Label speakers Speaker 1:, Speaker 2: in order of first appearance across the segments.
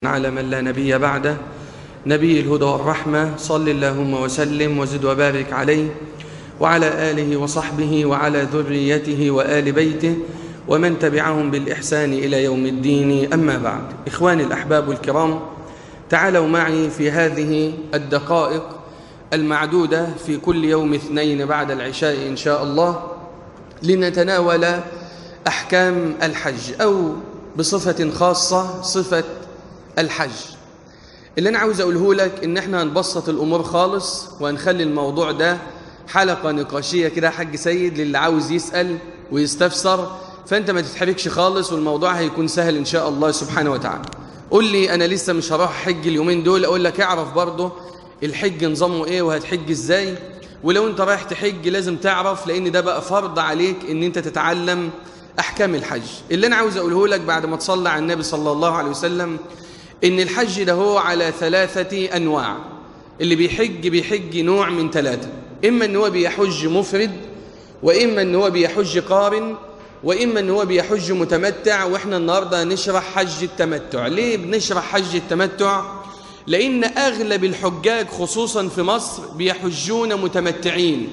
Speaker 1: على من لا نبي بعده نبي الهدى والرحمة صل اللهم وسلم وزد وبارك عليه وعلى آله وصحبه وعلى ذريته وآل بيته ومن تبعهم بالإحسان إلى يوم الدين أما بعد إخواني الأحباب الكرام تعالوا معي في هذه الدقائق المعدودة في كل يوم اثنين بعد العشاء إن شاء الله لنتناول أحكام الحج أو بصفة خاصة صفة الحج اللي أنا عاوز أقوله لك إن إحنا هنبسط الأمور خالص وهنخلي الموضوع ده حلقة نقاشية كده حج سيد للي عاوز يسأل ويستفسر فأنت ما تتحركش خالص والموضوع هيكون سهل إن شاء الله سبحانه وتعالى قول لي أنا لسه مش هروح حج اليومين دول أقول لك اعرف برضه الحج نظامه إيه وهتحج إزاي ولو أنت رايح تحج لازم تعرف لأن ده بقى فرض عليك إن أنت تتعلم أحكام الحج اللي أنا عاوز أقوله لك بعد ما تصلى على النبي صلى الله عليه وسلم إن الحج ده هو على ثلاثة أنواع اللي بيحج بيحج نوع من ثلاثة إما أن هو بيحج مفرد وإما أن هو بيحج قارن وإما أن هو بيحج متمتع وإحنا النهاردة نشرح حج التمتع ليه بنشرح حج التمتع؟ لأن أغلب الحجاج خصوصا في مصر بيحجون متمتعين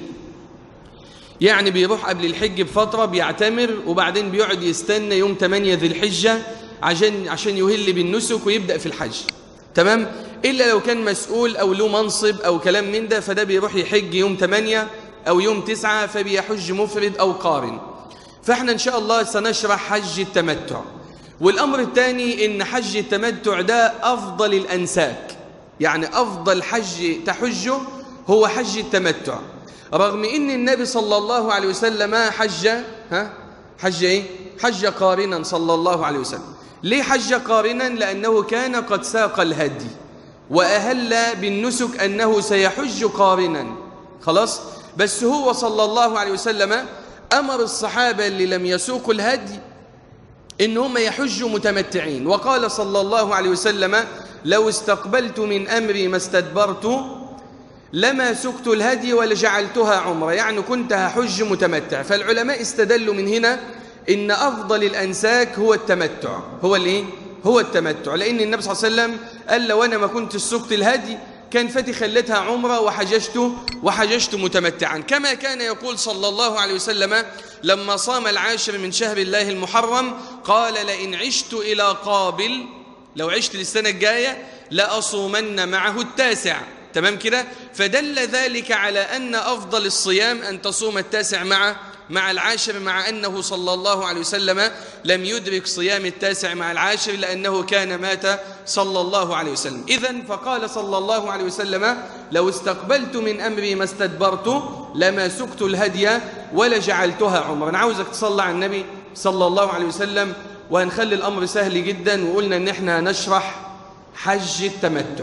Speaker 1: يعني بيروح قبل الحج بفترة بيعتمر وبعدين بيقعد يستنى يوم 8 ذي الحجة عشان عشان يهل بالنسك ويبدأ في الحج تمام إلا لو كان مسؤول أو له منصب أو كلام من ده فده بيروح يحج يوم 8 أو يوم 9 فبيحج مفرد أو قارن فاحنا إن شاء الله سنشرح حج التمتع والأمر الثاني إن حج التمتع ده أفضل الأنساك يعني أفضل حج تحجه هو حج التمتع رغم إن النبي صلى الله عليه وسلم حج ها حج إيه؟ حج قارنا صلى الله عليه وسلم ليه حج قارنا لأنه كان قد ساق الهدي وأهل بالنسك أنه سيحج قارنا خلاص بس هو صلى الله عليه وسلم أمر الصحابة اللي لم يسوقوا الهدي إن هم يحجوا متمتعين وقال صلى الله عليه وسلم لو استقبلت من أمري ما استدبرت لما سكت الهدي ولجعلتها عمرة يعني كنت هحج متمتع فالعلماء استدلوا من هنا إن أفضل الأنساك هو التمتع هو الإيه؟ هو التمتع لأن النبي صلى الله عليه وسلم قال لو أنا ما كنت سكت الهدي كان فتي خلتها عمرة وحججت وحججت متمتعا كما كان يقول صلى الله عليه وسلم لما صام العاشر من شهر الله المحرم قال لئن عشت إلى قابل لو عشت للسنة الجاية لأصومن معه التاسع تمام كده فدل ذلك على أن أفضل الصيام أن تصوم التاسع مع مع العاشر مع أنه صلى الله عليه وسلم لم يدرك صيام التاسع مع العاشر لأنه كان مات صلى الله عليه وسلم إذا فقال صلى الله عليه وسلم لو استقبلت من أمري ما استدبرت لما سكت الهدي ولا جعلتها عمرا عاوزك تصلى على النبي صلى الله عليه وسلم وهنخلي الأمر سهل جدا وقلنا أن احنا نشرح حج التمتع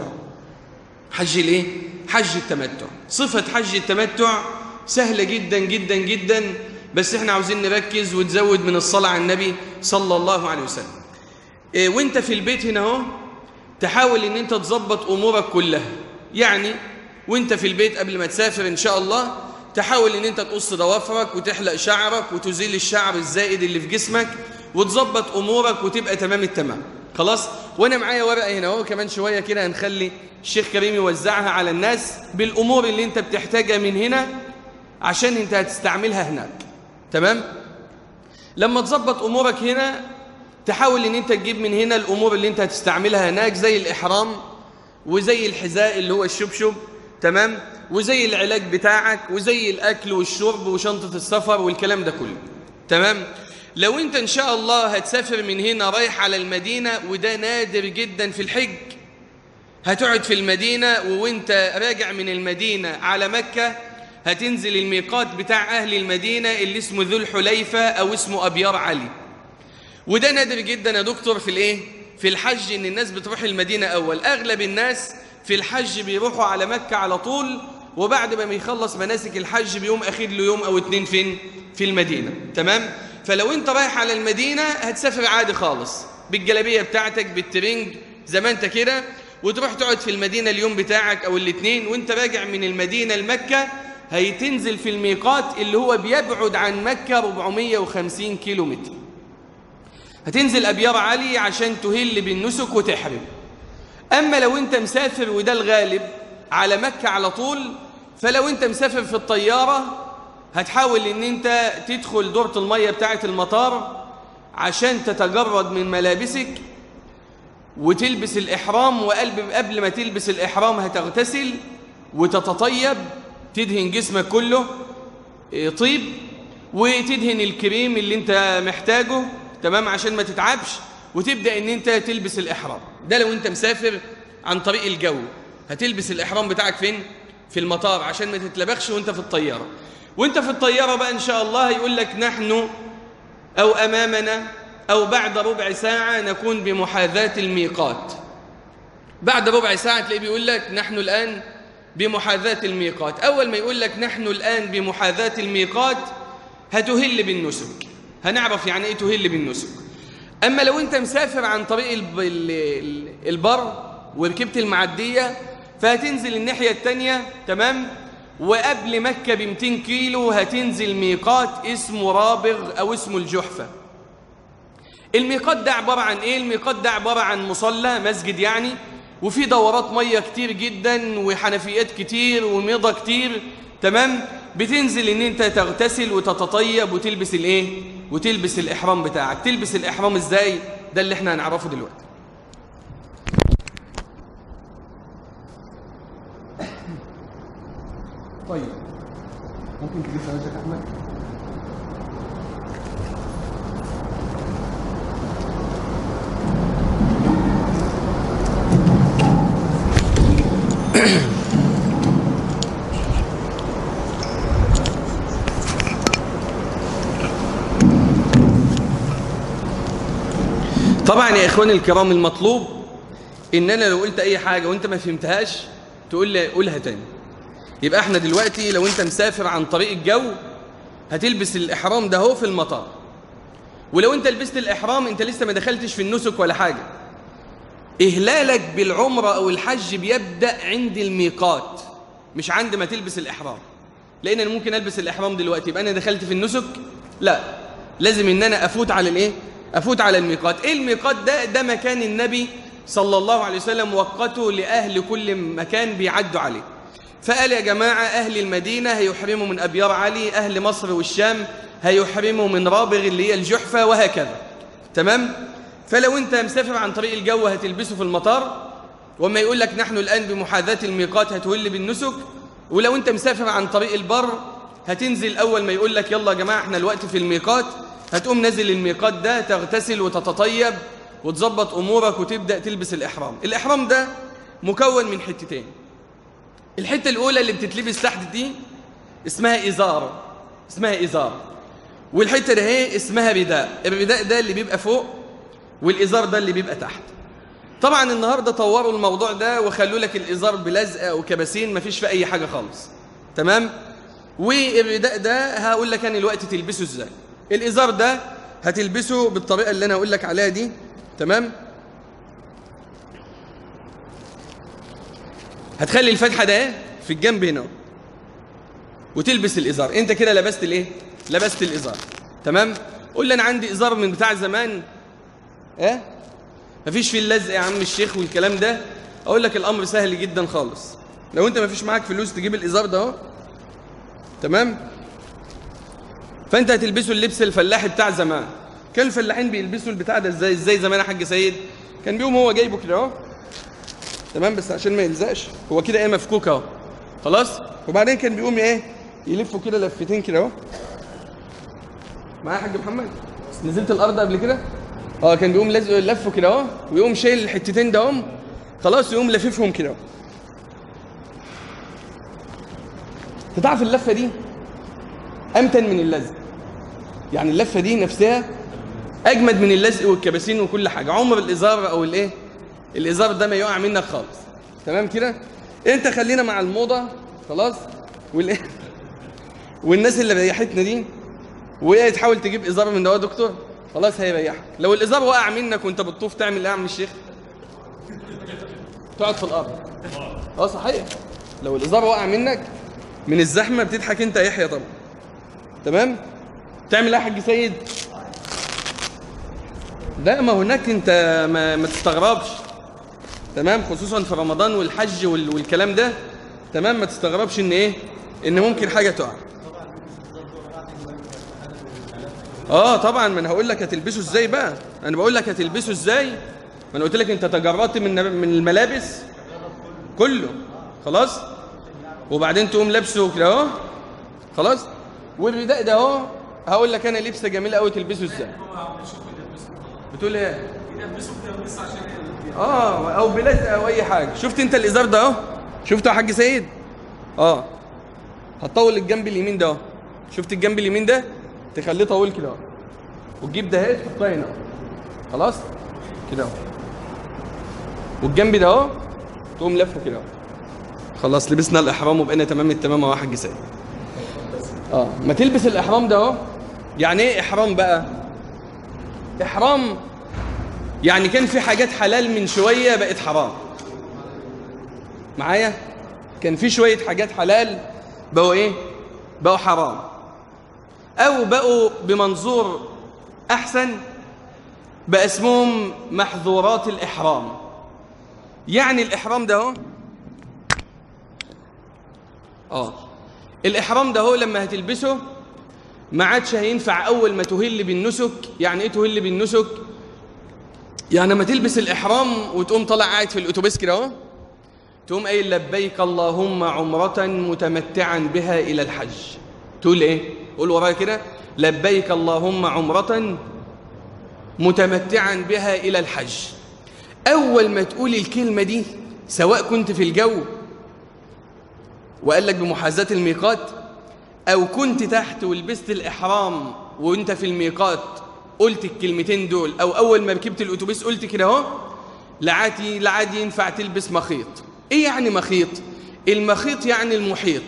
Speaker 1: حج الايه حج التمتع صفة حج التمتع سهلة جدا جدا جدا بس احنا عاوزين نركز وتزود من الصلاة على النبي صلى الله عليه وسلم إيه وانت في البيت هنا اهو تحاول ان انت تظبط امورك كلها يعني وانت في البيت قبل ما تسافر ان شاء الله تحاول ان انت تقص ضوافرك وتحلق شعرك وتزيل الشعر الزائد اللي في جسمك وتظبط امورك وتبقى تمام التمام خلاص وانا معايا ورقه هنا اهو كمان شويه كده هنخلي الشيخ كريم يوزعها على الناس بالامور اللي انت بتحتاجها من هنا عشان انت هتستعملها هناك تمام لما تظبط امورك هنا تحاول ان انت تجيب من هنا الامور اللي انت هتستعملها هناك زي الاحرام وزي الحذاء اللي هو الشبشب تمام وزي العلاج بتاعك وزي الاكل والشرب وشنطه السفر والكلام ده كله تمام لو انت ان شاء الله هتسافر من هنا رايح على المدينه وده نادر جدا في الحج هتقعد في المدينه وانت راجع من المدينه على مكه هتنزل الميقات بتاع أهل المدينة اللي اسمه ذو الحليفة أو اسمه أبيار علي وده نادر جدا يا دكتور في الإيه؟ في الحج إن الناس بتروح المدينة أول أغلب الناس في الحج بيروحوا على مكة على طول وبعد ما يخلص مناسك الحج بيوم أخير له يوم أو اتنين فين؟ في المدينة تمام؟ فلو أنت رايح على المدينة هتسافر عادي خالص بالجلابية بتاعتك بالترنج زي ما أنت كده وتروح تقعد في المدينة اليوم بتاعك أو الاتنين وأنت راجع من المدينة لمكة هيتنزل في الميقات اللي هو بيبعد عن مكة 450 كيلو متر هتنزل أبيار علي عشان تهل بالنسك وتحرم أما لو أنت مسافر وده الغالب على مكة على طول فلو أنت مسافر في الطيارة هتحاول أن أنت تدخل دورة المية بتاعة المطار عشان تتجرد من ملابسك وتلبس الإحرام وقلب قبل ما تلبس الإحرام هتغتسل وتتطيب تدهن جسمك كله إيه، طيب وتدهن الكريم اللي انت محتاجه تمام عشان ما تتعبش وتبدأ ان انت تلبس الإحرام ده لو انت مسافر عن طريق الجو هتلبس الإحرام بتاعك فين؟ في المطار عشان ما تتلبخش وانت في الطيارة وانت في الطيارة بقى ان شاء الله يقول لك نحن أو أمامنا أو بعد ربع ساعة نكون بمحاذاة الميقات بعد ربع ساعة تلاقيه بيقول لك نحن الآن بمحاذاة الميقات أول ما يقول لك نحن الآن بمحاذاة الميقات هتهل بالنسك هنعرف يعني إيه تهل بالنسك أما لو أنت مسافر عن طريق البر وركبت المعدية فهتنزل الناحية التانية تمام وقبل مكة ب 200 كيلو هتنزل ميقات اسمه رابغ أو اسمه الجحفة الميقات ده عبارة عن إيه؟ الميقات ده عبارة عن مصلى مسجد يعني وفي دورات مية كتير جدا وحنفيات كتير وميضة كتير تمام بتنزل ان انت تغتسل وتتطيب وتلبس الايه وتلبس الاحرام بتاعك تلبس الاحرام ازاي ده اللي احنا هنعرفه دلوقتي طيب ممكن تجيب سماشك احمد طبعا يا إخواني الكرام المطلوب إن أنا لو قلت أي حاجة وأنت ما فهمتهاش تقول لي قولها تاني يبقى احنا دلوقتي لو أنت مسافر عن طريق الجو هتلبس الإحرام ده هو في المطار ولو أنت لبست الإحرام أنت لسه ما دخلتش في النسك ولا حاجة إهلالك بالعمرة أو الحج بيبدأ عند الميقات مش عند ما تلبس الإحرام لأن أنا ممكن ألبس الإحرام دلوقتي يبقى أنا دخلت في النسك لا لازم إن أنا أفوت على الإيه أفوت على الميقات إيه الميقات ده ده مكان النبي صلى الله عليه وسلم وقته لأهل كل مكان بيعدوا عليه فقال يا جماعة أهل المدينة هيحرموا من أبيار علي أهل مصر والشام هيحرموا من رابغ اللي هي الجحفة وهكذا تمام فلو أنت مسافر عن طريق الجو هتلبسه في المطار وما يقول لك نحن الآن بمحاذاة الميقات هتولي بالنسك ولو أنت مسافر عن طريق البر هتنزل أول ما يقول لك يلا يا جماعة احنا الوقت في الميقات هتقوم نازل الميقات ده تغتسل وتتطيب وتظبط أمورك وتبدأ تلبس الإحرام الإحرام ده مكون من حتتين الحتة الأولى اللي بتتلبس تحت دي اسمها إزار اسمها إزار والحتة ده هي اسمها رداء الرداء ده اللي بيبقى فوق والإزار ده اللي بيبقى تحت طبعا النهاردة طوروا الموضوع ده وخلوا لك الإزار بلزقة وكباسين مفيش في أي حاجة خالص تمام والرداء ده هقول لك أنا الوقت تلبسه إزاي الإزار ده هتلبسه بالطريقة اللي أنا أقول لك عليها دي تمام هتخلي الفتحة ده في الجنب هنا وتلبس الإزار أنت كده لبست الإيه؟ لبست الإزار تمام؟ قول لي أنا عندي إزار من بتاع زمان إيه؟ مفيش فيه اللزق يا عم الشيخ والكلام ده أقول لك الأمر سهل جدا خالص لو أنت مفيش معاك فلوس تجيب الإزار ده أهو تمام؟ فانت هتلبسه اللبس الفلاحي بتاع زمان كان الفلاحين بيلبسوا البتاع ده ازاي ازاي زمان يا حاج سيد كان بيقوم هو جايبه كده اهو تمام بس عشان ما يلزقش هو كده ايه مفكوك اهو خلاص وبعدين كان بيقوم ايه يلفه كده لفتين كده اهو معايا يا حاج محمد نزلت الارض قبل كده اه كان بيقوم لازق لفه كده اهو ويقوم شايل الحتتين ده هم خلاص يقوم لففهم كده اهو تعرف اللفه دي امتن من اللزق يعني اللفه دي نفسها اجمد من اللزق والكباسين وكل حاجه عمر الازار او الايه الازار ده ما يقع منك خالص تمام كده انت خلينا مع الموضه خلاص والايه والناس اللي ريحتنا دي وهي تحاول تجيب ازار من ده دكتور خلاص هيريحك لو الازار وقع منك وانت بتطوف تعمل ايه يا عم الشيخ تقعد في الارض اه صحيح لو الازار وقع منك من الزحمه بتضحك انت يحيى طبعا تمام تعمل ايه يا حاج سيد لا ما هناك انت ما, ما تستغربش تمام خصوصا في رمضان والحج وال... والكلام ده تمام ما تستغربش ان ايه ان ممكن حاجه تقع اه طبعا ما انا هقول لك هتلبسه ازاي بقى انا بقول لك هتلبسه ازاي ما انا قلت لك انت تجردت من من الملابس كله خلاص وبعدين تقوم لابسه كده اهو خلاص والرداء ده اهو هقول لك انا لبسه جميله قوي تلبسه ازاي بتقول ايه اه او بلزق او اي حاجه شفت انت الازار ده اهو شفته يا حاج سيد اه هتطول الجنب اليمين ده اهو شفت الجنب اليمين ده تخليه طويل كده اهو وتجيب ده اهي تحطها هنا خلاص كده اهو والجنب ده اهو تقوم لفه كده اهو خلاص لبسنا الاحرام وبقينا تمام التمام اهو يا حاج سيد اه ما تلبس الاحرام ده اهو يعني ايه احرام بقى احرام يعني كان في حاجات حلال من شويه بقت حرام معايا كان في شويه حاجات حلال بقوا ايه بقوا حرام او بقوا بمنظور احسن بقى اسمهم محظورات الاحرام يعني الاحرام ده اهو اه الاحرام ده هو لما هتلبسه ما عادش هينفع اول ما تهل بالنسك يعني ايه تهل بالنسك يعني لما تلبس الاحرام وتقوم طالع قاعد في الاتوبيس كده اهو تقوم قايل لبيك اللهم عمرة متمتعا بها الى الحج تقول ايه قول ورايا كده لبيك اللهم عمرة متمتعا بها الى الحج اول ما تقول الكلمة دي سواء كنت في الجو وقال لك بمحاذاة الميقات أو كنت تحت ولبست الإحرام وأنت في الميقات قلت الكلمتين دول أو أول ما ركبت الأتوبيس قلت كده أهو لعادي لعادي ينفع تلبس مخيط إيه يعني مخيط؟ المخيط يعني المحيط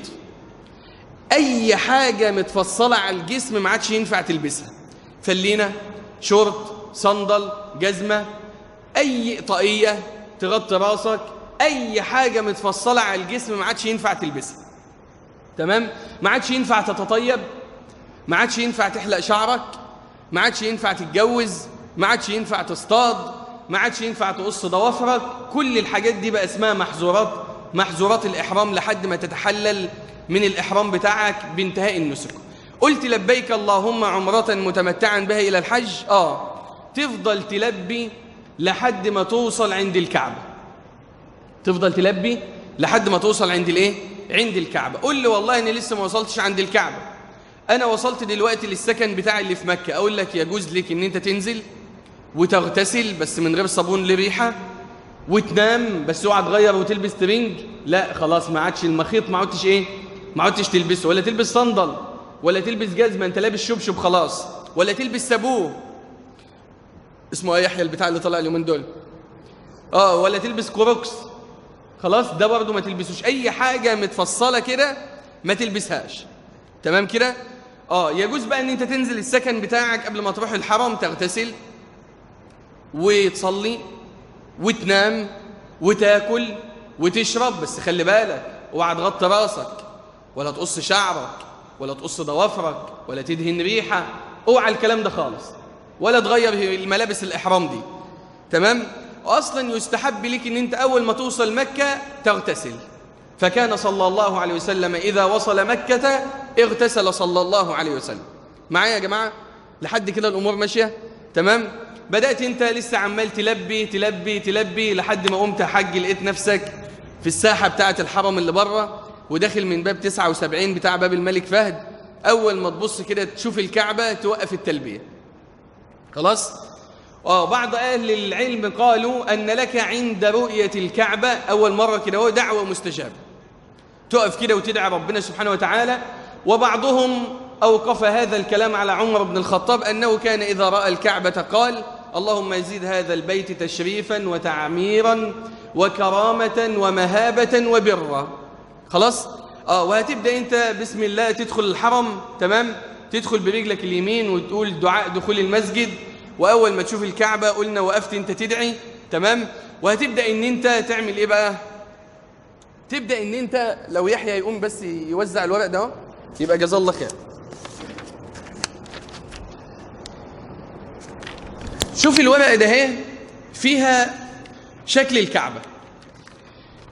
Speaker 1: أي حاجة متفصلة على الجسم ما عادش ينفع تلبسها فلينة شورت صندل جزمة أي طاقية تغطي راسك أي حاجة متفصلة على الجسم ما عادش ينفع تلبسها تمام ما عادش ينفع تتطيب ما عادش ينفع تحلق شعرك ما عادش ينفع تتجوز ما عادش ينفع تصطاد ما عادش ينفع تقص ضوافرك كل الحاجات دي بقى اسمها محظورات محظورات الإحرام لحد ما تتحلل من الإحرام بتاعك بانتهاء النسك قلت لبيك اللهم عمرة متمتعا بها إلى الحج آه تفضل تلبي لحد ما توصل عند الكعبة تفضل تلبي لحد ما توصل عند الايه عند الكعبة قول لي والله أنا لسه ما وصلتش عند الكعبة أنا وصلت دلوقتي للسكن بتاعي اللي في مكة أقول لك يجوز لك إن أنت تنزل وتغتسل بس من غير صابون لريحة وتنام بس اوعى تغير وتلبس ترنج لا خلاص ما عادش المخيط ما عدتش ايه ما عدتش تلبسه ولا تلبس صندل ولا تلبس جزمه انت لابس شبشب خلاص ولا تلبس سابوه اسمه ايه يحيى البتاع اللي طلع اليومين دول اه ولا تلبس كروكس خلاص ده برضه ما تلبسوش اي حاجه متفصله كده ما تلبسهاش تمام كده اه يجوز بقى ان انت تنزل السكن بتاعك قبل ما تروح الحرم تغتسل وتصلي وتنام وتاكل وتشرب بس خلي بالك اوعى تغطي راسك ولا تقص شعرك ولا تقص ضوافرك ولا تدهن ريحه اوعى الكلام ده خالص ولا تغير الملابس الاحرام دي تمام اصلا يستحب لك ان انت اول ما توصل مكه تغتسل فكان صلى الله عليه وسلم اذا وصل مكه اغتسل صلى الله عليه وسلم معايا يا جماعه لحد كده الامور ماشيه تمام بدات انت لسه عمال تلبي تلبي تلبي لحد ما قمت حج لقيت نفسك في الساحه بتاعه الحرم اللي بره وداخل من باب 79 بتاع باب الملك فهد اول ما تبص كده تشوف الكعبه توقف التلبيه خلاص اه بعض اهل العلم قالوا ان لك عند رؤيه الكعبه اول مره كده هو دعوه مستجابه تقف كده وتدعي ربنا سبحانه وتعالى وبعضهم اوقف هذا الكلام على عمر بن الخطاب انه كان اذا راى الكعبه قال اللهم زد هذا البيت تشريفا وتعميرا وكرامه ومهابه وبرا خلاص اه وهتبدا انت بسم الله تدخل الحرم تمام تدخل برجلك اليمين وتقول دعاء دخول المسجد واول ما تشوف الكعبه قلنا وقفت انت تدعي تمام وهتبدا ان انت تعمل ايه بقى تبدا ان انت لو يحيى يقوم بس يوزع الورق ده يبقى جزاه الله خير شوف الورقه ده اهي فيها شكل الكعبه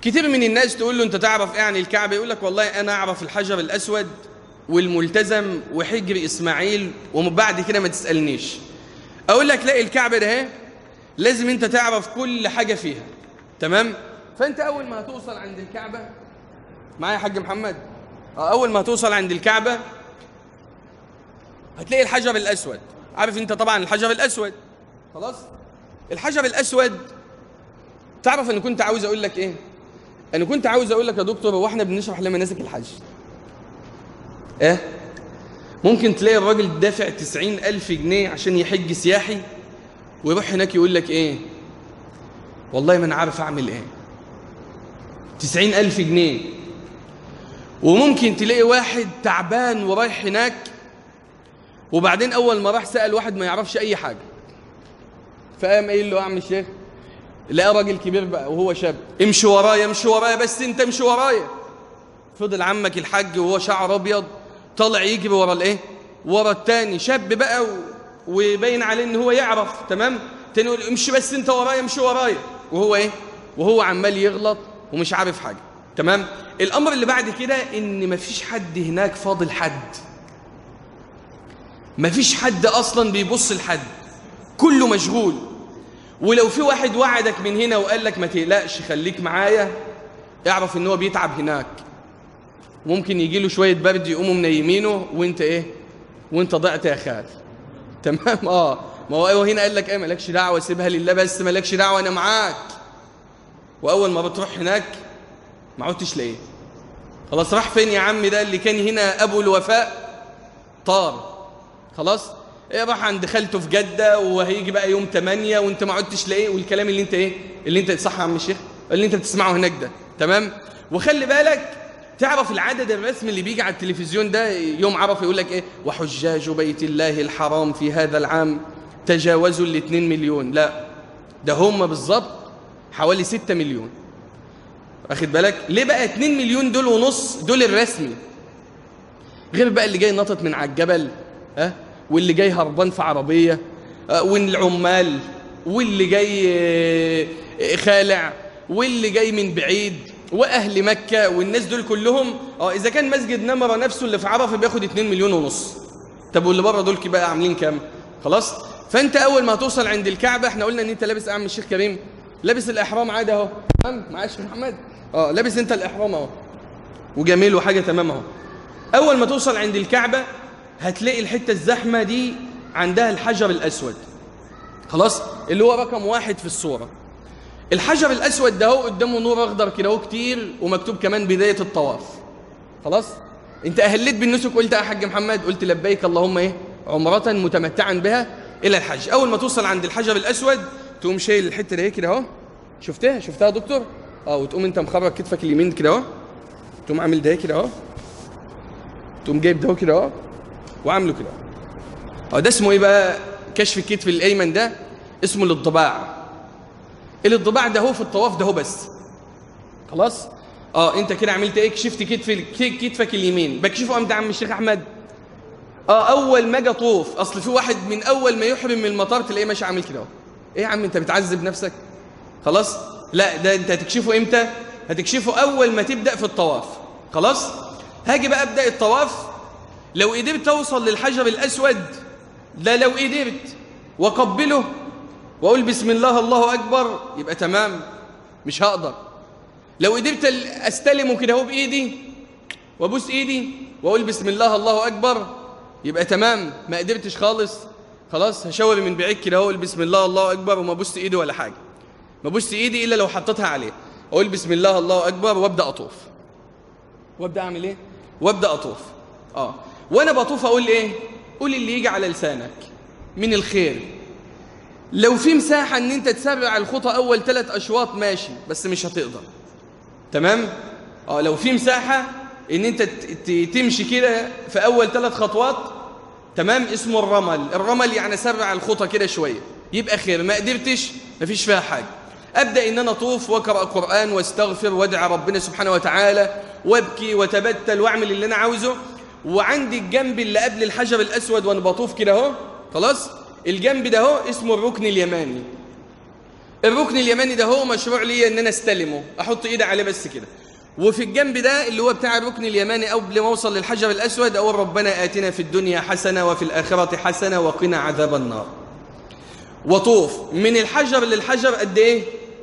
Speaker 1: كتير من الناس تقول له انت تعرف ايه عن الكعبه يقول لك والله انا اعرف الحجر الاسود والملتزم وحجر اسماعيل ومن بعد كده ما تسالنيش اقول لك لا الكعبه ده اهي لازم انت تعرف كل حاجه فيها تمام فانت اول ما هتوصل عند الكعبه معايا يا حاج محمد اه، اول ما هتوصل عند الكعبه هتلاقي الحجر الاسود عارف انت طبعا الحجر الاسود خلاص الحجر الاسود تعرف انا كنت عاوز اقول لك ايه انا كنت عاوز اقول لك يا دكتور هو احنا بنشرح لمناسك الحج ايه ممكن تلاقي الراجل دافع تسعين ألف جنيه عشان يحج سياحي ويروح هناك يقول لك ايه والله ما انا عارف اعمل ايه تسعين ألف جنيه وممكن تلاقي واحد تعبان ورايح هناك وبعدين اول ما راح سأل واحد ما يعرفش اي حاجة فقام قايل له يا عم الشيخ لقى راجل كبير بقى وهو شاب امشي ورايا امشي ورايا بس انت امشي ورايا فضل عمك الحاج وهو شعر ابيض طالع يجري ورا الايه ورا التاني شاب بقى و... وباين عليه ان هو يعرف تمام تاني يقول امشي بس انت ورايا امشي ورايا وهو ايه وهو عمال يغلط ومش عارف حاجه تمام الامر اللي بعد كده ان مفيش حد هناك فاضل حد مفيش حد اصلا بيبص لحد كله مشغول ولو في واحد وعدك من هنا وقال لك ما تقلقش خليك معايا اعرف ان هو بيتعب هناك ممكن يجي له شويه برد يقوموا منيمينه وانت ايه وانت ضعت يا خال تمام اه ما هو ايوه هنا قال لك ايه مالكش دعوه سيبها لله بس مالكش دعوه انا معاك واول ما بتروح هناك ما عدتش لاقيه خلاص راح فين يا عم ده اللي كان هنا ابو الوفاء طار خلاص ايه راح عند خالته في جده وهيجي بقى يوم 8 وانت ما عدتش لاقيه والكلام اللي انت ايه اللي انت صح يا عم الشيخ اللي انت بتسمعه هناك ده تمام وخلي بالك تعرف العدد الرسمي اللي بيجي على التلفزيون ده يوم عرفه يقول لك ايه وحجاج بيت الله الحرام في هذا العام تجاوزوا ال 2 مليون لا ده هم بالظبط حوالي 6 مليون واخد بالك ليه بقى 2 مليون دول ونص دول الرسمي غير بقى اللي جاي نطط من على الجبل ها واللي جاي هربان في عربيه آه، والعمال واللي جاي آه، خالع واللي جاي من بعيد واهل مكه والناس دول كلهم اه اذا كان مسجد نمره نفسه اللي في عرفه بياخد 2 مليون ونص طب واللي بره دول بقى عاملين كام خلاص فانت اول ما توصل عند الكعبه احنا قلنا ان انت لابس اعمل الشيخ كريم لابس الاحرام عادي اهو تمام معايا الشيخ محمد اه لابس انت الاحرام اهو وجميل وحاجه تمام اهو اول ما توصل عند الكعبه هتلاقي الحته الزحمه دي عندها الحجر الاسود خلاص اللي هو رقم واحد في الصوره الحجر الاسود ده هو قدامه نور اخضر كده هو كتير ومكتوب كمان بدايه الطواف خلاص انت اهليت بالنسك قلت يا حاج محمد قلت لبيك اللهم ايه عمره متمتعا بها الى الحج اول ما توصل عند الحجر الاسود تقوم شايل الحته دي كده اهو شفتها شفتها يا دكتور اه وتقوم انت مخرج كتفك اليمين كده اهو تقوم عامل ده كده اهو تقوم جايب ده كده اهو وعامله كده اهو ده اسمه ايه بقى كشف الكتف الايمن ده اسمه الانطباع الانطباع ده هو في الطواف ده هو بس خلاص اه انت كده عملت ايه كشفت كتف كتفك اليمين بكشفه امتى يا عم الشيخ احمد اه اول ما اجي اطوف اصل في واحد من اول ما يحرم من المطار تلاقيه ماشي عامل كده اهو ايه يا عم انت بتعذب نفسك خلاص لا ده انت هتكشفه امتى هتكشفه اول ما تبدا في الطواف خلاص هاجي بقى ابدا الطواف لو قدرت اوصل للحجر الاسود لا لو قدرت واقبله واقول بسم الله الله اكبر يبقى تمام مش هقدر لو قدرت استلمه كده اهو بايدي وابوس ايدي واقول بسم الله الله اكبر يبقى تمام ما قدرتش خالص خلاص هشاور من بعيد كده اقول بسم الله الله اكبر وما ابوس ايدي ولا حاجه ما ابوس ايدي الا لو حطيتها عليه اقول بسم الله الله اكبر وابدا اطوف وابدا اعمل ايه وابدا اطوف اه وانا بطوف اقول ايه قول اللي يجي على لسانك من الخير لو في مساحة ان انت تسرع الخطى اول ثلاث اشواط ماشي بس مش هتقدر تمام اه لو في مساحة ان انت تمشي كده في اول ثلاث خطوات تمام اسمه الرمل الرمل يعني سرع الخطى كده شوية يبقى خير ما قدرتش مفيش فيها حاجة ابدا ان انا اطوف واقرا قران واستغفر وادعي ربنا سبحانه وتعالى وابكي وتبتل واعمل اللي انا عاوزه وعندي الجنب اللي قبل الحجر الاسود وانا بطوف كده اهو خلاص الجنب ده اهو اسمه الركن اليماني الركن اليماني ده هو مشروع لي ان انا استلمه احط ايدي عليه بس كده وفي الجنب ده اللي هو بتاع الركن اليماني او قبل ما اوصل للحجر الاسود اقول ربنا اتنا في الدنيا حسنه وفي الاخره حسنه وقنا عذاب النار وطوف من الحجر للحجر قد ايه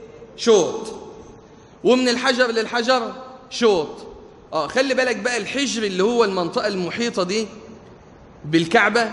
Speaker 1: شوط ومن الحجر للحجر شوط اه خلي بالك بقى الحجر اللي هو المنطقه المحيطه دي بالكعبه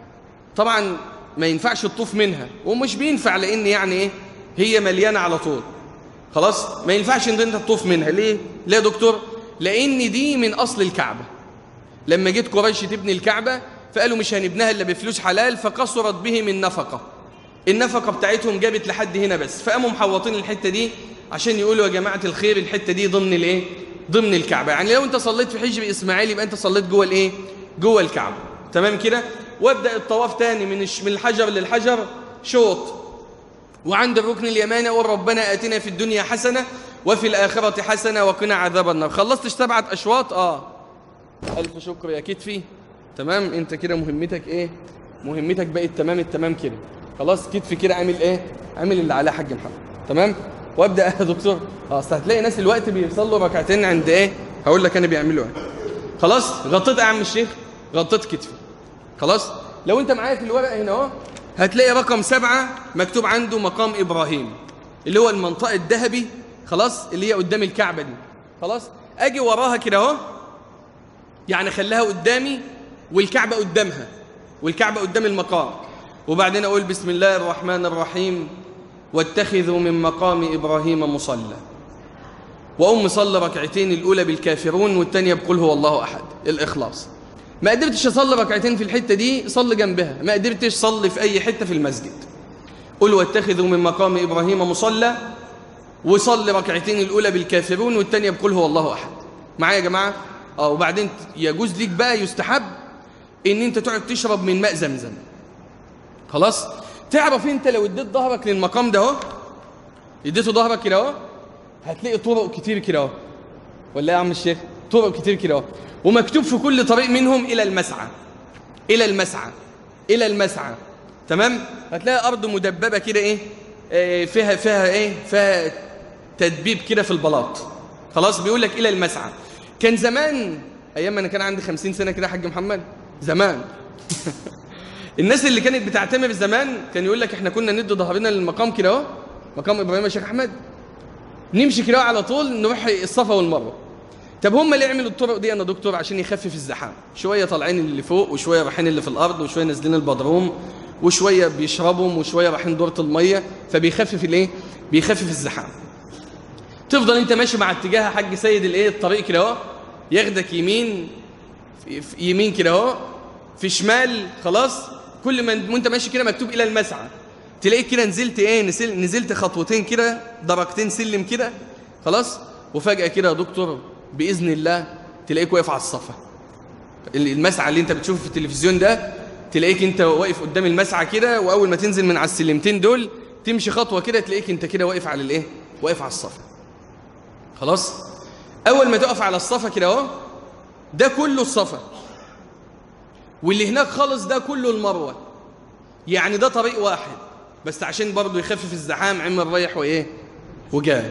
Speaker 1: طبعا ما ينفعش تطوف منها ومش بينفع لان يعني ايه هي مليانه على طول خلاص ما ينفعش ان انت تطوف منها ليه ليه يا دكتور لان دي من اصل الكعبه لما جيت قريش تبني الكعبه فقالوا مش هنبنيها الا بفلوس حلال فقصرت بهم النفقه النفقه بتاعتهم جابت لحد هنا بس فقاموا محوطين الحته دي عشان يقولوا يا جماعه الخير الحته دي ضمن الايه ضمن الكعبه يعني لو انت صليت في حجر اسماعيل يبقى انت صليت جوه الايه جوه الكعبه تمام كده وابدا الطواف تاني من من الحجر للحجر شوط وعند الركن اليماني اقول ربنا اتنا في الدنيا حسنه وفي الاخره حسنه وقنا عذاب النار خلصت سبعه اشواط اه الف شكر يا كتفي تمام انت كده مهمتك ايه مهمتك بقت تمام التمام كده خلاص كتفي كده عامل ايه عامل اللي عليه حاج محمد تمام وابدا يا دكتور اه اصل هتلاقي ناس الوقت بيصلوا ركعتين عند ايه هقول لك انا بيعملوا ايه خلاص غطيت يا عم الشيخ غطيت كتفي خلاص لو انت معايا في الورقه هنا اهو هتلاقي رقم سبعة مكتوب عنده مقام إبراهيم اللي هو المنطقة الذهبي خلاص اللي هي قدام الكعبة دي خلاص أجي وراها كده أهو يعني خليها قدامي والكعبة قدامها والكعبة قدام المقام وبعدين أقول بسم الله الرحمن الرحيم واتخذوا من مقام إبراهيم مصلى وأم صلى ركعتين الأولى بالكافرون والثانية بقول هو الله أحد الإخلاص ما قدرتش اصلي ركعتين في الحته دي صلي جنبها ما قدرتش صلي في اي حته في المسجد قل واتخذوا من مقام ابراهيم مصلى وصلي ركعتين الاولى بالكافرون والثانيه بقول هو الله احد معايا يا جماعه اه وبعدين يجوز ليك بقى يستحب ان انت تقعد تشرب من ماء زمزم خلاص تعرف انت لو اديت ظهرك للمقام ده اهو اديته ظهرك كده اهو هتلاقي طرق كتير كده اهو ولا يا عم الشيخ طرق كتير كده اهو ومكتوب في كل طريق منهم إلى المسعى إلى المسعى إلى المسعى تمام هتلاقي أرض مدببة كده إيه آه فيها فيها إيه فيها تدبيب كده في البلاط خلاص بيقول لك إلى المسعى كان زمان أيام ما أنا كان عندي خمسين سنة كده يا حاج محمد زمان الناس اللي كانت بتعتمر زمان كان يقول لك احنا كنا ندي ظهرنا للمقام كده اهو مقام ابراهيم الشيخ احمد نمشي كده على طول نروح الصفا والمروه طب هم ليه عملوا الطرق دي يا دكتور عشان يخفف الزحام شويه طالعين اللي فوق وشويه رايحين اللي في الارض وشويه نازلين البدروم وشويه بيشربهم وشويه رايحين دوره الميه فبيخفف الايه بيخفف الزحام تفضل انت ماشي مع اتجاه حاج سيد الايه الطريق كده اهو ياخدك يمين في يمين كده اهو في شمال خلاص كل ما وانت ماشي كده مكتوب الى المسعى تلاقيك كده نزلت ايه نزلت, نزلت خطوتين كده درجتين سلم كده خلاص وفجاه كده يا دكتور باذن الله تلاقيك واقف على الصفا المسعى اللي انت بتشوفه في التلفزيون ده تلاقيك انت واقف قدام المسعى كده واول ما تنزل من على السلمتين دول تمشي خطوه كده تلاقيك انت كده واقف على الايه واقف على الصفا خلاص اول ما تقف على الصفا كده اهو ده كله الصفا واللي هناك خالص ده كله المروه يعني ده طريق واحد بس عشان برضه يخفف الزحام عمل رايح وايه وجاي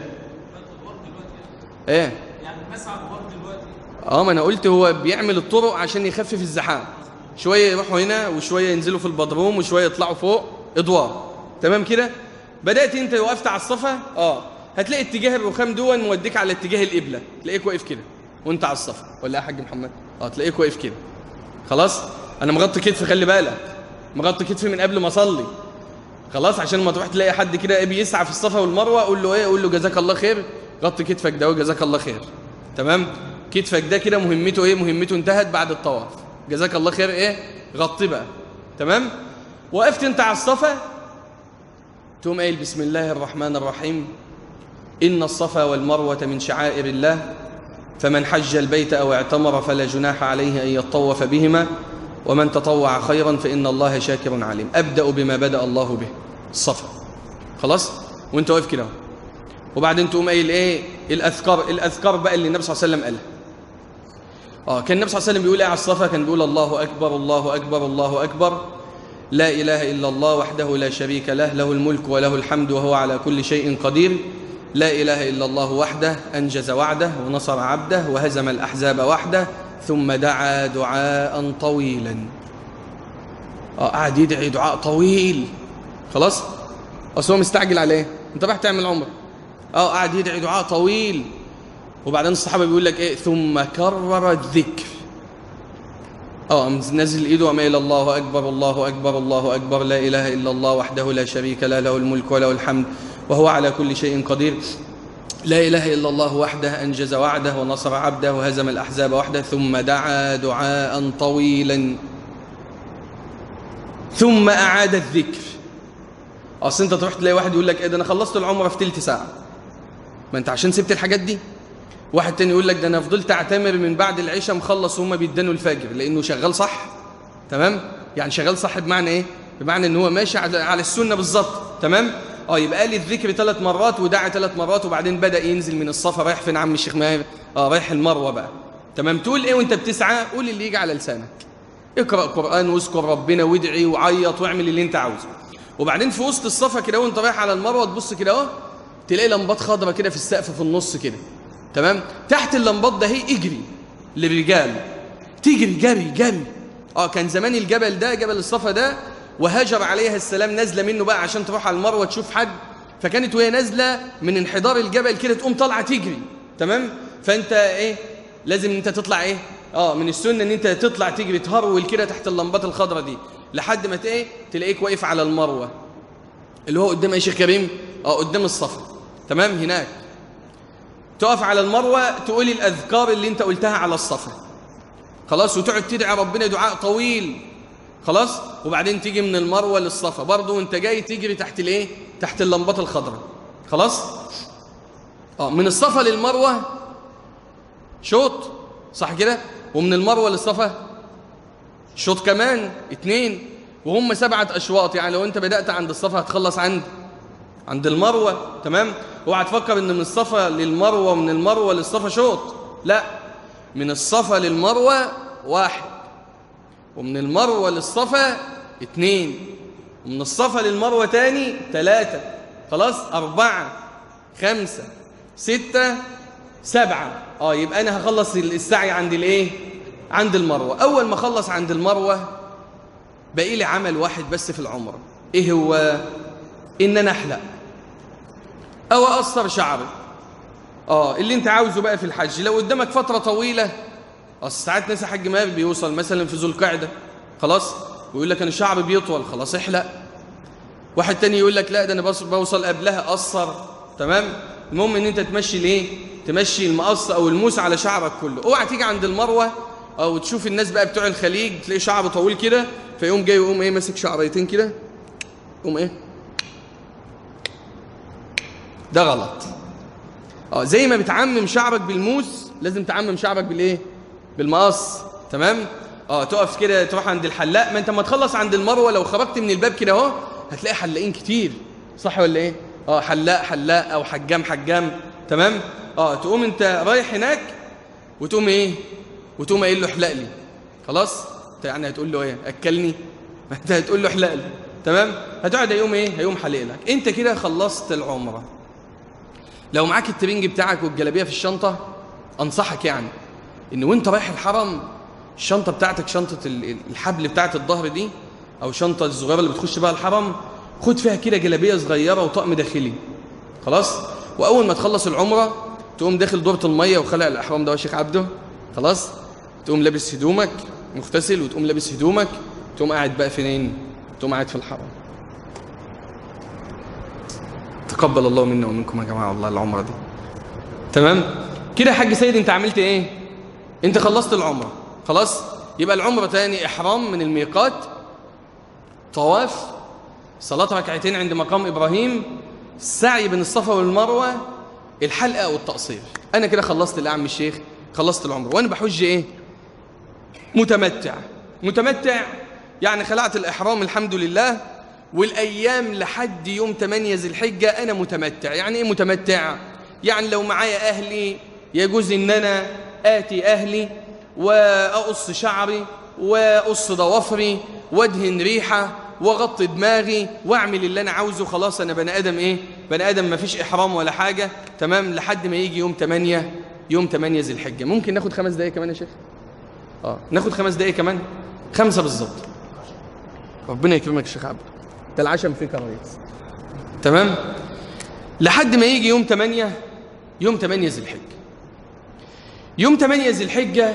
Speaker 1: ايه
Speaker 2: يعني المسعى دوار دلوقتي
Speaker 1: اه ما انا قلت هو بيعمل الطرق عشان يخفف الزحام شويه يروحوا هنا وشويه ينزلوا في البدروم وشويه يطلعوا فوق ادوار تمام كده بدات انت وقفت على الصفا اه هتلاقي اتجاه الرخام دون موديك على اتجاه القبله تلاقيك واقف كده وانت على الصفا ولا يا حاج محمد اه تلاقيك واقف كده خلاص انا مغطي كتفي خلي بالك مغطي كتفي من قبل ما اصلي خلاص عشان ما تروح تلاقي حد كده بيسعى في الصفا والمروه قول له ايه قول له جزاك الله خير غطي كتفك ده وجزاك الله خير تمام كتفك ده كده مهمته ايه مهمته انتهت بعد الطواف جزاك الله خير ايه غطي بقى تمام وقفت انت على الصفا تقوم قايل بسم الله الرحمن الرحيم ان الصفا والمروه من شعائر الله فمن حج البيت او اعتمر فلا جناح عليه ان يطوف بهما ومن تطوع خيرا فان الله شاكر عليم ابدا بما بدا الله به الصفا خلاص وانت واقف كده وبعدين تقوم قايل ايه الاذكار الاذكار بقى اللي النبي صلى الله عليه وسلم قالها اه كان النبي صلى الله عليه وسلم بيقول ايه على الصفا كان بيقول الله اكبر الله اكبر الله اكبر لا إله إلا الله وحده لا شريك له له الملك وله الحمد وهو على كل شيء قدير لا إله إلا الله وحده أنجز وعده ونصر عبده وهزم الأحزاب وحده ثم دعا دعاء طويلا اه قعد يدعي دعاء طويل خلاص اصل هو مستعجل على ايه انت رايح تعمل عمره اه قعد يدعي دعاء طويل وبعدين الصحابه بيقول لك ايه ثم كرر الذكر اه نزل ايده وما الى الله اكبر الله اكبر الله اكبر لا اله الا الله وحده لا شريك له له الملك وله الحمد وهو على كل شيء قدير لا اله الا الله وحده انجز وعده ونصر عبده وهزم الاحزاب وحده ثم دعا دعاء طويلا ثم اعاد الذكر اصل انت تروح تلاقي واحد يقول لك ايه ده انا خلصت العمره في تلت ساعه ما انت عشان سبت الحاجات دي واحد تاني يقول لك ده انا فضلت اعتمر من بعد العشاء مخلص وهم بيدنوا الفجر لانه شغال صح تمام يعني شغال صح بمعنى ايه بمعنى ان هو ماشي على على السنه بالظبط تمام اه يبقى قال الذكر ثلاث مرات ودعا ثلاث مرات وبعدين بدا ينزل من الصفا رايح فين عم الشيخ ماهر اه رايح المروه بقى تمام تقول ايه وانت بتسعى قول اللي يجي على لسانك اقرا قران واذكر ربنا وادعي وعيط واعمل اللي انت عاوزه وبعدين في وسط الصفا كده وانت رايح على المروه تبص كده اهو تلاقي لمبات خضرة كده في السقف في النص كده تمام تحت اللمبات ده هي اجري للرجال تجري جري جري اه كان زمان الجبل ده جبل الصفا ده وهاجر عليها السلام نازله منه بقى عشان تروح على المروه تشوف حد فكانت وهي نازله من انحدار الجبل كده تقوم طالعه تجري تمام فانت ايه لازم انت تطلع ايه اه من السنه ان انت تطلع تجري تهرول كده تحت اللمبات الخضراء دي لحد ما ايه تلاقيك واقف على المروه اللي هو قدام ايه يا شيخ كريم اه قدام الصفا تمام هناك تقف على المروه تقول الاذكار اللي انت قلتها على الصفا خلاص وتقعد تدعي ربنا دعاء طويل خلاص وبعدين تيجي من المروه للصفا برضه وانت جاي تجري تحت الايه تحت اللمبات الخضراء خلاص اه من الصفا للمروه شوط صح كده ومن المروه للصفا شوط كمان اتنين وهم سبعة أشواط يعني لو أنت بدأت عند الصفا هتخلص عند عند المروة تمام اوعى تفكر ان من الصفا للمروة ومن المروة للصفا شوط لا من الصفا للمروة واحد ومن المروة للصفا اتنين ومن الصفا للمروة تاني تلاتة خلاص أربعة خمسة ستة سبعة اه يبقى أنا هخلص السعي عند الايه عند المروة أول ما أخلص عند المروة باقي لي عمل واحد بس في العمرة إيه هو إن أنا أحلق أو أقصر شعري آه اللي أنت عاوزه بقى في الحج لو قدامك فترة طويلة أصل ساعات ناس حج ما بيوصل مثلا في ذو القعدة خلاص ويقول لك أنا الشعر بيطول خلاص احلق واحد تاني يقول لك لا ده أنا بوصل قبلها قصر تمام المهم إن أنت تمشي الإيه تمشي المقص أو الموس على شعرك كله اوعى تيجي عند المروة او تشوف الناس بقى بتوع الخليج تلاقي شعره طويل كده فيقوم جاي ويقوم ايه ماسك شعريتين كده يقوم ايه ده غلط اه زي ما بتعمم شعرك بالموس لازم تعمم شعرك بالايه بالمقص تمام اه تقف كده تروح عند الحلاق ما انت ما تخلص عند المروه لو خرجت من الباب كده اهو هتلاقي حلاقين كتير صح ولا ايه اه حلاق حلاق او حجام حجام تمام اه تقوم انت رايح هناك وتقوم ايه وتقوم قايل له احلق لي خلاص انت يعني هتقول له ايه اكلني انت هتقول له احلق لي تمام هتقعد يوم ايه هيقوم حلق لك انت كده خلصت العمره لو معاك الترنج بتاعك والجلابيه في الشنطه انصحك يعني ان وانت رايح الحرم الشنطه بتاعتك شنطه الحبل بتاعت الظهر دي او شنطه الصغيره اللي بتخش بها الحرم خد فيها كده جلابيه صغيره وطقم داخلي خلاص واول ما تخلص العمره تقوم داخل دورة الميه وخلع الاحرام ده يا شيخ عبده خلاص تقوم لابس هدومك مغتسل وتقوم لابس هدومك تقوم قاعد بقى فين تقوم قاعد في الحرم تقبل الله منا ومنكم يا جماعه والله العمره دي تمام كده يا حاج سيد انت عملت ايه انت خلصت العمره خلاص يبقى العمره تاني احرام من الميقات طواف صلاه ركعتين عند مقام ابراهيم السعي بين الصفا والمروه الحلقه والتقصير انا كده خلصت اللي عم الشيخ خلصت العمره وانا بحج ايه متمتع متمتع يعني خلعت الاحرام الحمد لله والايام لحد يوم 8 ذي الحجه انا متمتع يعني ايه متمتع يعني لو معايا اهلي يجوز ان انا اتي اهلي واقص شعري واقص ضوافري وادهن ريحه واغطي دماغي واعمل اللي انا عاوزه خلاص انا بني ادم ايه بني ادم ما فيش احرام ولا حاجه تمام لحد ما يجي يوم 8 يوم 8 ذي الحجه ممكن ناخد خمس دقايق كمان يا شيخ اه ناخد خمس دقايق كمان خمسه بالظبط ربنا يكرمك يا شيخ عبد ده العشم فيك يا ريس تمام لحد ما يجي يوم 8 يوم 8 ذي الحجه يوم 8 ذي الحجه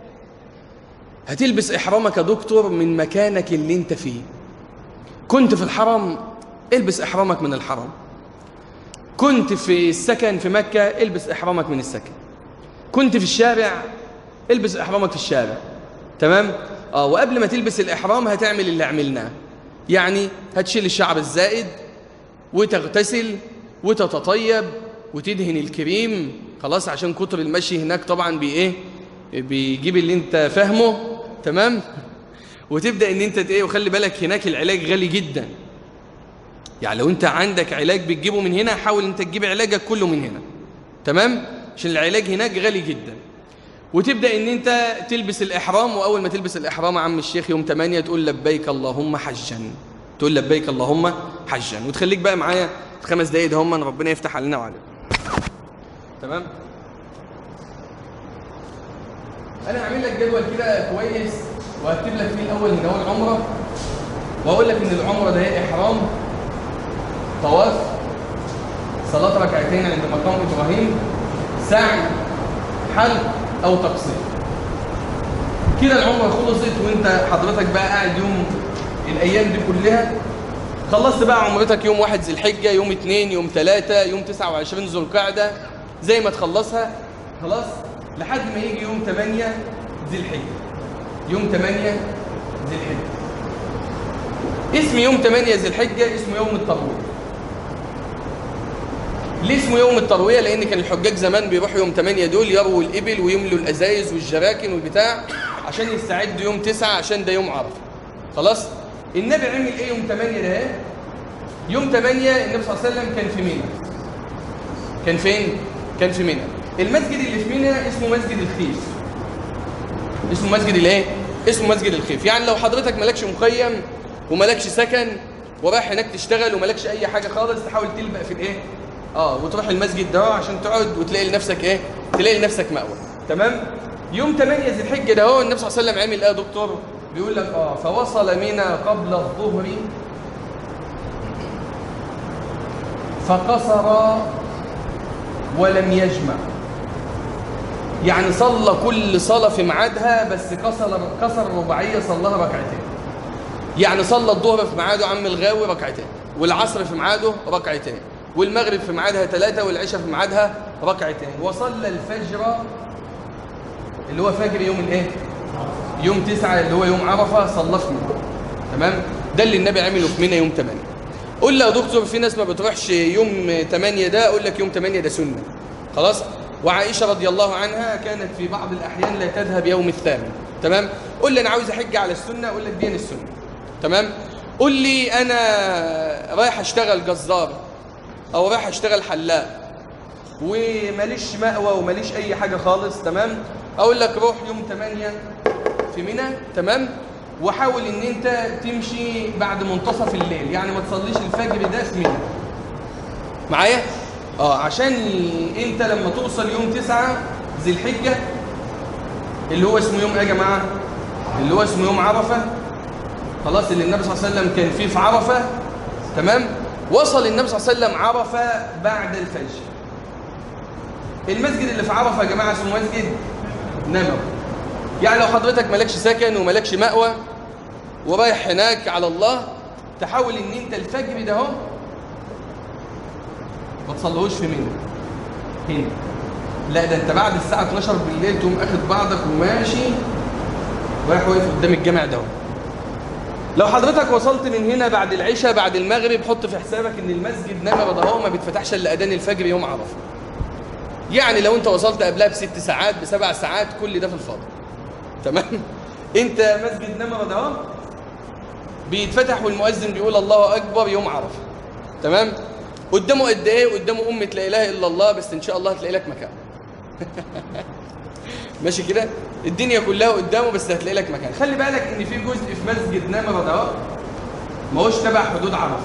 Speaker 1: هتلبس إحرامك يا دكتور من مكانك اللي انت فيه كنت في الحرم البس إحرامك من الحرم كنت في السكن في مكة البس إحرامك من السكن كنت في الشارع البس إحرامك في الشارع تمام آه وقبل ما تلبس الإحرام هتعمل اللي عملناه يعني هتشيل الشعر الزائد وتغتسل وتتطيب وتدهن الكريم خلاص عشان كتر المشي هناك طبعا بإيه بيجيب اللي انت فاهمه تمام وتبدا ان انت ايه وخلي بالك هناك العلاج غالي جدا يعني لو انت عندك علاج بتجيبه من هنا حاول انت تجيب علاجك كله من هنا تمام عشان العلاج هناك غالي جدا وتبدا ان انت تلبس الاحرام واول ما تلبس الاحرام يا عم الشيخ يوم 8 تقول لبيك اللهم حجا تقول لبيك اللهم حجا وتخليك بقى معايا في خمس دقايق ده هم ربنا يفتح علينا وعليك تمام انا هعمل لك جدول كده كويس وهكتب لك فيه الاول ان هو العمره واقول لك ان العمره ده هي احرام طواف صلاه ركعتين عند مقام ابراهيم سعي حلق او تقصير كده العمره خلصت وانت حضرتك بقى قاعد يوم الايام دي كلها خلصت بقى عمرتك يوم واحد ذي الحجه يوم اثنين يوم ثلاثة يوم 29 ذو القعده زي ما تخلصها خلاص لحد ما يجي يوم 8 ذي الحجة يوم 8 ذي الحجة اسم يوم 8 ذي الحجة اسمه يوم التروية ليه اسمه يوم التروية لأن كان الحجاج زمان بيروحوا يوم 8 دول يرووا الإبل ويملوا الأزايز والجراكن والبتاع عشان يستعدوا يوم 9 عشان ده يوم عرفة خلاص النبي عمل ايه يوم 8 ده يوم 8 النبي صلى الله عليه وسلم كان في منى كان فين كان في منى المسجد اللي في منى اسمه مسجد الخيف اسمه مسجد الايه اسمه مسجد الخيف يعني لو حضرتك مالكش مخيم ومالكش سكن ورايح هناك تشتغل ومالكش اي حاجه خالص تحاول تلبق في الايه اه وتروح المسجد ده عشان تقعد وتلاقي لنفسك ايه تلاقي لنفسك مأوى تمام يوم 8 ذي الحجه ده هو النبي صلى الله عليه وسلم عمل ايه يا دكتور بيقول لك اه فوصل منى قبل الظهر فقصر ولم يجمع يعني صلى كل صلاة في ميعادها بس كسر كسر الرباعية صلاها ركعتين يعني صلى الظهر في ميعاده عم الغاوي ركعتين والعصر في ميعاده ركعتين والمغرب في ميعادها ثلاثة والعشاء في ميعادها ركعتين وصلى الفجر اللي هو فجر يوم الايه يوم تسعة اللي هو يوم عرفة صلى في منى تمام ده اللي النبي عمله في منى يوم 8 قول له يا دكتور في ناس ما بتروحش يوم 8 ده اقول لك يوم 8 ده سنة خلاص وعائشة رضي الله عنها كانت في بعض الأحيان لا تذهب يوم الثامن تمام قول لي أنا عاوز أحج على السنة أقول لك دين السنة تمام قول لي أنا رايح أشتغل جزار أو رايح أشتغل حلاق وماليش مأوى وماليش أي حاجة خالص تمام أقول لك روح يوم 8 في منى تمام وحاول ان انت تمشي بعد منتصف الليل يعني ما تصليش الفجر ده في منى معايا اه عشان انت لما توصل يوم تسعة ذي الحجة اللي هو اسمه يوم ايه يا جماعة اللي هو اسمه يوم عرفة خلاص اللي النبي صلى الله عليه وسلم كان فيه في عرفة تمام وصل النبي صلى الله عليه وسلم عرفة بعد الفجر المسجد اللي في عرفة يا جماعة اسمه مسجد نبوي يعني لو حضرتك مالكش سكن ومالكش مأوى ورايح هناك على الله تحاول ان انت الفجر ده اهو ما تصليهوش في منى هنا لا ده انت بعد الساعه 12 بالليل تقوم اخد بعضك وماشي رايح واقف قدام الجامع ده لو حضرتك وصلت من هنا بعد العشاء بعد المغرب حط في حسابك ان المسجد نمر ده هو ما بيتفتحش الا اذان الفجر يوم عرفه يعني لو انت وصلت قبلها بست ساعات بسبع ساعات كل ده في الفاضي تمام انت مسجد نمر ده اهو بيتفتح والمؤذن بيقول الله اكبر يوم عرفه تمام قدامه قد ايه قدامه امه لا اله الا الله بس ان شاء الله هتلاقي لك مكان ماشي كده الدنيا كلها قدامه بس هتلاقي لك مكان خلي بالك ان في جزء في مسجد نمر ده اهو ما هوش تبع حدود عرفه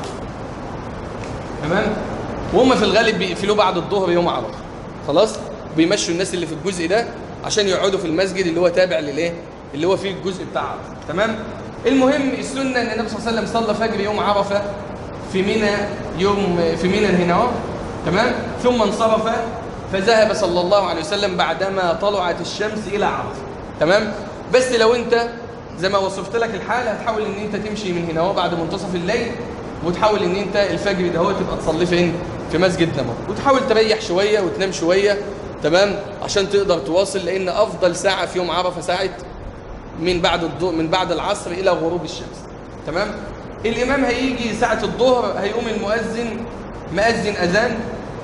Speaker 1: تمام وهم في الغالب بيقفلوه بعد الظهر يوم عرفه خلاص بيمشوا الناس اللي في الجزء ده عشان يقعدوا في المسجد اللي هو تابع للايه اللي هو فيه الجزء بتاع عرفه تمام المهم السنه ان النبي صلى الله عليه وسلم صلى فجر يوم عرفه في منى يوم في منى هنا اهو تمام ثم انصرف فذهب صلى الله عليه وسلم بعدما طلعت الشمس الى عرفه تمام بس لو انت زي ما وصفت لك الحال هتحاول ان انت تمشي من هنا اهو بعد منتصف الليل وتحاول ان انت الفجر ده هو تبقى تصلي فين في مسجد نبوي وتحاول تريح شويه وتنام شويه تمام عشان تقدر تواصل لان افضل ساعه في يوم عرفه ساعه من بعد الضوء من بعد العصر الى غروب الشمس تمام الامام هيجي ساعه الظهر هيقوم المؤذن مؤذن اذان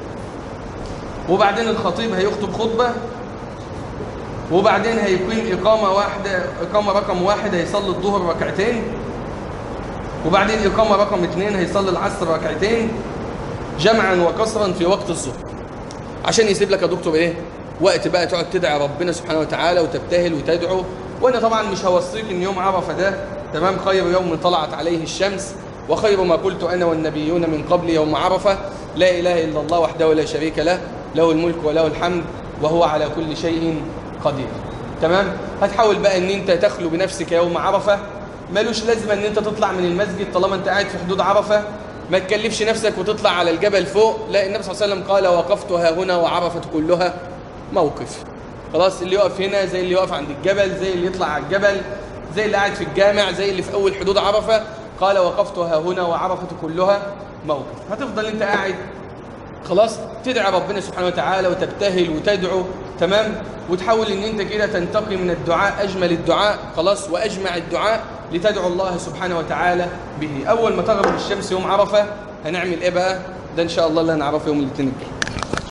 Speaker 1: وبعدين الخطيب هيخطب خطبه وبعدين هيقيم اقامه واحده اقامه رقم واحد هيصلي الظهر ركعتين وبعدين اقامه رقم اثنين هيصلي العصر ركعتين جمعا وكسرا في وقت الظهر عشان يسيب لك يا دكتور ايه وقت بقى تقعد تدعي ربنا سبحانه وتعالى وتبتهل وتدعو وانا طبعا مش هوصيك ان يوم عرفه ده تمام خير يوم طلعت عليه الشمس وخير ما قلت انا والنبيون من قبل يوم عرفه لا اله الا الله وحده لا شريك له له الملك وله الحمد وهو على كل شيء قدير تمام هتحاول بقى ان انت تخلو بنفسك يوم عرفه ملوش لازمه ان انت تطلع من المسجد طالما انت قاعد في حدود عرفه ما تكلفش نفسك وتطلع على الجبل فوق لا النبي صلى الله عليه وسلم قال وقفت ها هنا وعرفت كلها موقف خلاص اللي يقف هنا زي اللي يقف عند الجبل زي اللي يطلع على الجبل زي اللي قاعد في الجامع زي اللي في اول حدود عرفه قال وقفت ها هنا وعرفت كلها موقف هتفضل انت قاعد خلاص تدعي ربنا سبحانه وتعالى وتبتهل وتدعو تمام وتحاول ان انت كده تنتقي من الدعاء اجمل الدعاء خلاص واجمع الدعاء لتدعو الله سبحانه وتعالى به اول ما تغرب الشمس يوم عرفه هنعمل ايه بقى ده ان شاء الله اللي هنعرفه يوم الاثنين الجاي